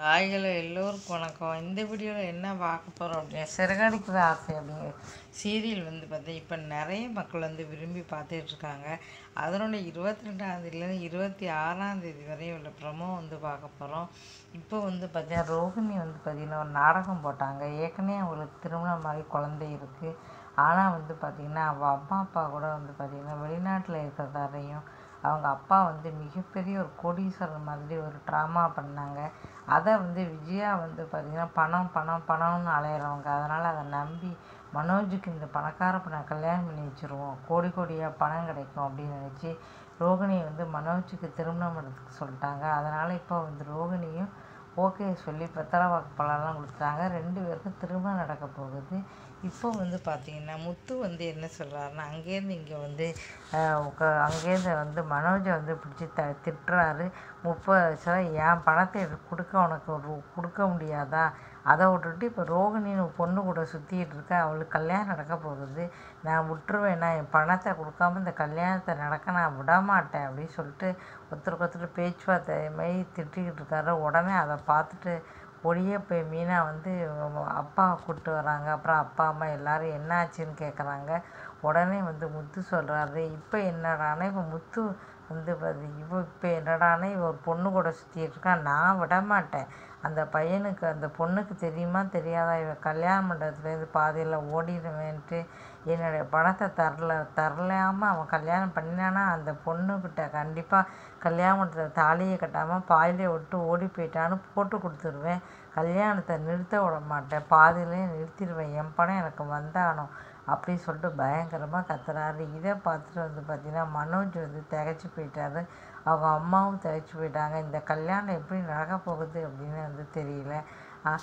ஹாய்களோ எல்லோருக்கும் வணக்கம் இந்த வீடியோவில் என்ன பார்க்க போகிறோம் அப்படின்னா சிறகடிக்கிற ஆசை அப்படிங்கிற சீரியல் வந்து பார்த்தா இப்போ நிறைய மக்கள் வந்து விரும்பி பார்த்துட்டு இருக்காங்க அதனுடைய இருபத்தி ரெண்டாந்தேதியிலேருந்து இருபத்தி ஆறாம் தேதி வரையும் உள்ள ப்ரமோ வந்து பார்க்க போகிறோம் இப்போ வந்து பார்த்தீங்கன்னா ரோகிணி வந்து பார்த்திங்கன்னா ஒரு நாடகம் போட்டாங்க ஏற்கனவே அவங்களுக்கு திருமணம் மாதிரி குழந்தை இருக்குது ஆனால் வந்து பார்த்திங்கன்னா அவள் அம்மா அப்பா கூட வந்து பார்த்திங்கன்னா வெளிநாட்டில் இருக்கிறதாரையும் அவங்க அப்பா வந்து மிகப்பெரிய ஒரு கோடீஸ்வரர் மாதிரி ஒரு ட்ராமா பண்ணாங்க அதை வந்து விஜயா வந்து பார்த்திங்கன்னா பணம் பணம் பணம்னு அலையிறவங்க அதனால் அதை நம்பி மனோஜுக்கு இந்த பணக்கார பண கல்யாணம் பண்ணி வச்சுருவோம் கோடி கோடியாக பணம் கிடைக்கும் அப்படின்னு நினச்சி ரோகிணியை வந்து மனோஜுக்கு திருமணம் பண்ணுறதுக்கு சொல்லிட்டாங்க அதனால் இப்போ வந்து ரோகிணியும் ஓகே சொல்லி வெத்தலை வாக்கு பழம்லாம் கொடுத்தாங்க ரெண்டு பேருக்கும் திருமணம் நடக்க போகுது இப்போ வந்து பார்த்திங்கன்னா முத்து வந்து என்ன சொல்கிறாருன்னா அங்கேருந்து இங்கே வந்து ஆஹ், உக்க- அங்கேருந்து வந்து மனோஜை வந்து பிடிச்சி த திட்டுறாரு முப்பது லட்சம் என் பணத்தை எனக்கு கொடுக்க உனக்கு ஒரு கொடுக்க முடியாதா அதை விட்டுட்டு இப்போ ரோகிணின்னு ஒரு பொண்ணு கூட சுற்றிக்கிட்டு இருக்க அவளுக்கு கல்யாணம் நடக்க போகுது நான் விட்டுருவேன் நான் என் பணத்தை கொடுக்காம இந்த கல்யாணத்தை நடக்க நான் விட மாட்டேன் அப்படின்னு சொல்லிட்டு ஒருத்தருக்கு ஒருத்தர் பேச்சுவார்த்தை மாதிரி திட்டிக்கிட்டு இருக்காரு உடனே அதை பார்த்துட்டு ஒளியே போய் மீனா வந்து அப்பா கூப்பிட்டு வராங்க அப்புறம் அப்பா அம்மா எல்லாரும் என்ன ஆச்சுன்னு கேட்குறாங்க உடனே வந்து முத்து சொல்கிறாரு இப்போ என்னடானா இப்போ முத்து வந்து பாரு, இவ இப்போ என்னடானா இவ ஒரு பொண்ணு கூட சுற்றிட்டு இருக்கான் நான் விட மாட்டேன் அந்த பையனுக்கு அந்த பொண்ணுக்கு தெரியுமா தெரியாதா இவன் கல்யாண மண்டபத்துலேருந்து பாதியில் ஓடிடுவேன்ட்டு என்னுடைய பணத்தை தரல தரலாமல் அவன் கல்யாணம் பண்ணினானா அந்த பொண்ணுக்கிட்ட கண்டிப்பாக கல்யாண மண்டபத்தில் தாலியை கட்டாமல் பாதியிலே விட்டு ஓடி போயிட்டான்னு போட்டு கொடுத்துருவேன் கல்யாணத்தை நிறுத்த விட மாட்டேன் பாதியிலே நிறுத்திடுவேன் என் பணம் எனக்கு வந்தாகணும் அப்படின்னு சொல்லிட்டு பயங்கரமாக கத்துறாரு இதை பார்த்துட்டு வந்து பார்த்திங்கன்னா மனோஜ் வந்து திகைச்சு போயிட்டாரு அவங்க அம்மாவும் திகைச்சு போயிட்டாங்க இந்த கல்யாணம் எப்படி நடக்க போகுது அப்படின்னு வந்து தெரியல ஆ,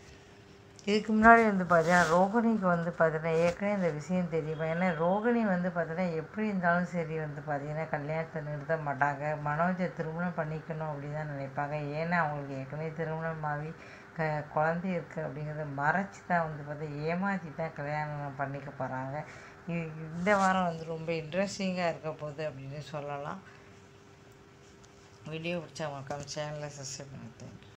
இதுக்கு முன்னாடி வந்து பார்த்தீங்கன்னா ரோகிணிக்கு வந்து பார்த்தீங்கன்னா ஏற்கனவே இந்த விஷயம் தெரியும் ஏன்னா ரோகிணி வந்து பார்த்தீங்கன்னா எப்படி இருந்தாலும் சரி வந்து பார்த்தீங்கன்னா கல்யாணத்தை நிறுத்த மாட்டாங்க மனோஜை திருமணம் பண்ணிக்கணும் அப்படின்னு தான் நினைப்பாங்க ஏன்னா அவங்களுக்கு ஏற்கனவே திருமணமாகி க குழந்தை இருக்குது அப்படிங்கிறத மறைச்சி தான் வந்து பார்த்தா ஏமாற்றி தான் கல்யாணம் பண்ணிக்க போகிறாங்க இந்த வாரம் வந்து ரொம்ப இன்ட்ரெஸ்டிங்காக இருக்க போகுது அப்படின்னு சொல்லலாம் வீடியோ பிடிச்சா மறக்காம சேனலை சப்ஸ்கிரைப் பண்ணி தேங்க்யூ